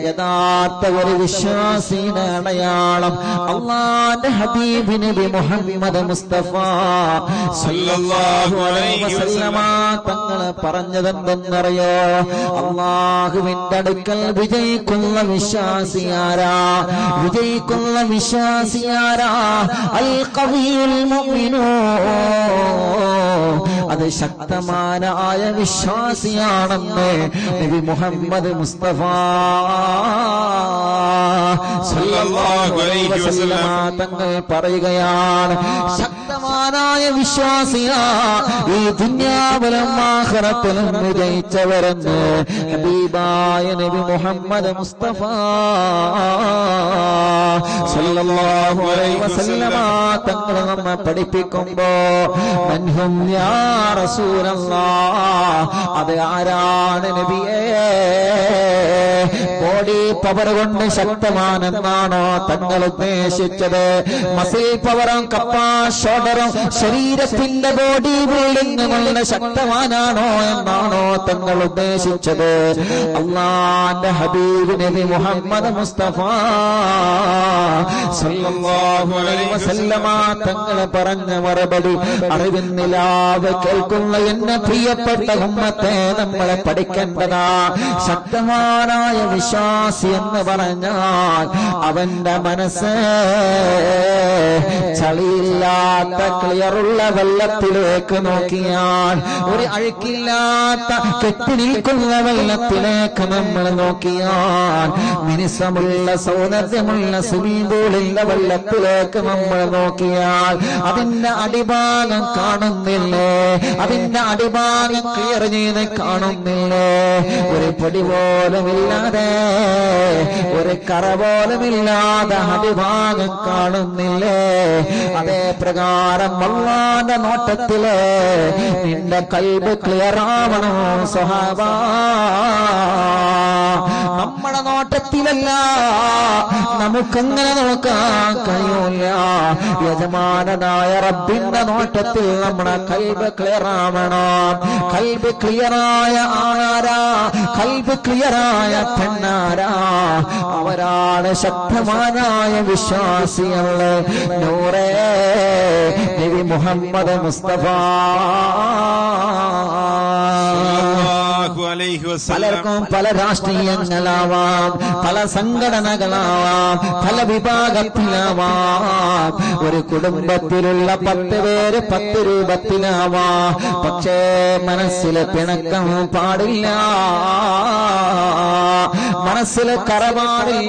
യഥാർത്ഥ ഒരു വിശ്വാസിയുടെ അടയാളം അള്ളാന്റെ ഹബീബ് നബി മുഹമ്മദ് മുസ്തഫ സല്ലല്ലാഹു അലൈഹി വസല്ലമ തങ്ങള് പറഞ്ഞതെന്തെന്നറിയോ അള്ളാഹുവിന്റെ അടുക്കൽ വിജയിക്കുന്ന വിശ്വാസിയാരാ വിജയിക്കുന്ന വിശ്വാസിയാരാ അൽ കവിയുൽ മുഅ്മിനൂ അത് ശക്തമാനായ വിശ്വാസിയാണെന്ന് നബി മുഹമ്മദ് മുസ്തഫ സല്ലല്ലാഹു അലൈഹി വസല്ലമ തങ്ങൾ പറയുകയാണ് ശക്തമാനായ വിശ്വാസിയാ ഈ ദുന്യാവിലും ആഖിറത്തിലും വിജയിച്ചവരെന്ന് ഹബീബായ നബി മുഹമ്മദ് മുസ്തഫ സല്ലല്ലാഹു അലൈഹി വസല്ലമ തങ്ങൾ നമ്മെ പഠിപ്പിക്കുമ്പോ മൻഹും യാ റസൂലല്ലാഹ് അത് ആരാണ് നബിയേ ബോഡി പവർ കൊണ്ട് ശക്തമാനെന്നാണോ തങ്ങൾ ഉദ്ദേശിച്ചത് മസിൽ പവറും കപ്പാ ഷോൾഡറും ശരീരത്തിന്റെ ബോഡി ബിൽഡിംഗ് കൊണ്ട് ശക്തമാനാണോ എന്നാണോ തങ്ങൾ ഉദ്ദേശിച്ചത് അള്ളാന്റെ ഹബീബ് നബി മുഹമ്മദ് മുസ്തഫ സല്ലല്ലാഹു അലൈഹി വസല്ലമ തങ്ങൾ പറഞ്ഞ മറുപടി അറിവിന്നിലാവ് കേൾക്കുന്ന എന്നെ പ്രിയപ്പെട്ട ഉമ്മത്തെ നമ്മളെ പഠിക്കേണ്ടതാ ശക്തമാനായ വിശ്വാസി എന്ന് പറഞ്ഞാൽ അവന്റെ മനസ്സ് ചളിയില്ലാത്ത ക്ലിയറുള്ള വെള്ളത്തിലേക്ക് നോക്കിയാൽ ഒരു അഴുക്കില്ലാത്ത കെട്ടി നിൽക്കുന്ന വെള്ളത്തിലേക്ക് നമ്മൾ നോക്കിയാൽ മിനുസമുള്ള സൗന്ദര്യമുള്ള സ്വിമ്മിംഗ് പൂളിന്റെ വെള്ളത്തിലേക്ക് നമ്മൾ നോക്കിയാൽ അതിന്റെ അടിഭാഗം കാണുന്നില്ലേ അതിന്റെ അടിഭാഗം ക്ലിയർ ചെയ്ത് കാണുന്നില്ലേ ഒരു പൊടി പോലുമില്ലാതെ ഒരു കറ പോലുമില്ലാതെ അടിഭാഗം കാണുന്നില്ലേ അതേ പ്രകാരം അള്ളാന്റെ നോട്ടത്തില് നിന്റെ കൽബ് ക്ലിയർ ആവണോ സ്വഹാബ നമ്മുടെ നോട്ടത്തിലല്ല നമുക്കങ്ങനെ നോക്കാൻ കഴിയൂല യജമാനനായ റബ്ബിന്റെ നോട്ടത്തിൽ നമ്മുടെ കൽബ് ക്ലിയർ ആവണം കൽബ് ക്ലിയറായ ആരാ കൽബ് ക്ലിയറായ പെണ്ണാരാ അവരാണ് ശക്തമാനായ വിശ്വാസികള് നൂറേ നബി മുഹമ്മദ് മുസ്തഫ സല്ലല്ലാഹു അലൈഹി വസല്ലം പലർക്കും പല രാഷ്ട്രീയങ്ങളാവാം പല സംഘടനകളാവാം പല വിഭാഗത്തിലാവാം ഒരു കുടുംബത്തിലുള്ള പത്ത് പേര് പത്ത് രൂപത്തിലാവാം പക്ഷേ മനസ്സിലെ പിണക്കം പാടില്ല മനസ്സിലെ കറ പാടില്ല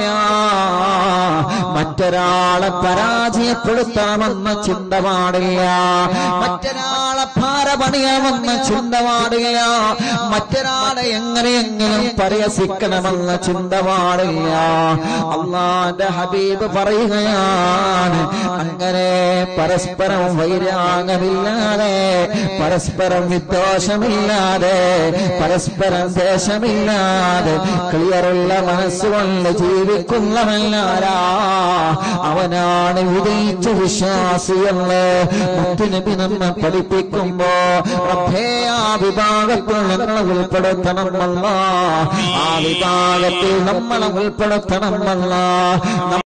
മറ്റൊരാളെ പരാജയപ്പെടുത്തണമെന്ന ചിന്ത പാടില്ല മറ്റൊരാളെ ഭാര പണിയാമെന്ന ചിന്ത പാടില്ല മറ്റൊരാളെ എങ്ങനെയെങ്കിലും പരിഹസിക്കണമെന്ന ചിന്ത പാടില്ല അള്ളാന്റെ ഹബീബ് പറയുകയാണ് അങ്ങനെ പരസ്പരം വൈരാഗമില്ലാതെ പരസ്പരം വിദ്വേഷമില്ലാതെ പരസ്പരം ദേശമില്ലാതെ ക്ലിയറുള്ള മനസ്സുകൊണ്ട് ജീവിക്കുന്നവല്ലാരാ അവനാണ് വിജയിച്ച വിശ്വാസിയെന്ന് മുത്തുനബി നമ്മെ പഠിപ്പിക്കുമ്പോ റബ്ബേ ആ വിഭാഗത്തിൽ ഞങ്ങളെ ഉൾപ്പെടുത്തണമല്ല ആ വിഭാഗത്തിൽ നമ്മളെ ഉൾപ്പെടുത്തണമല്ല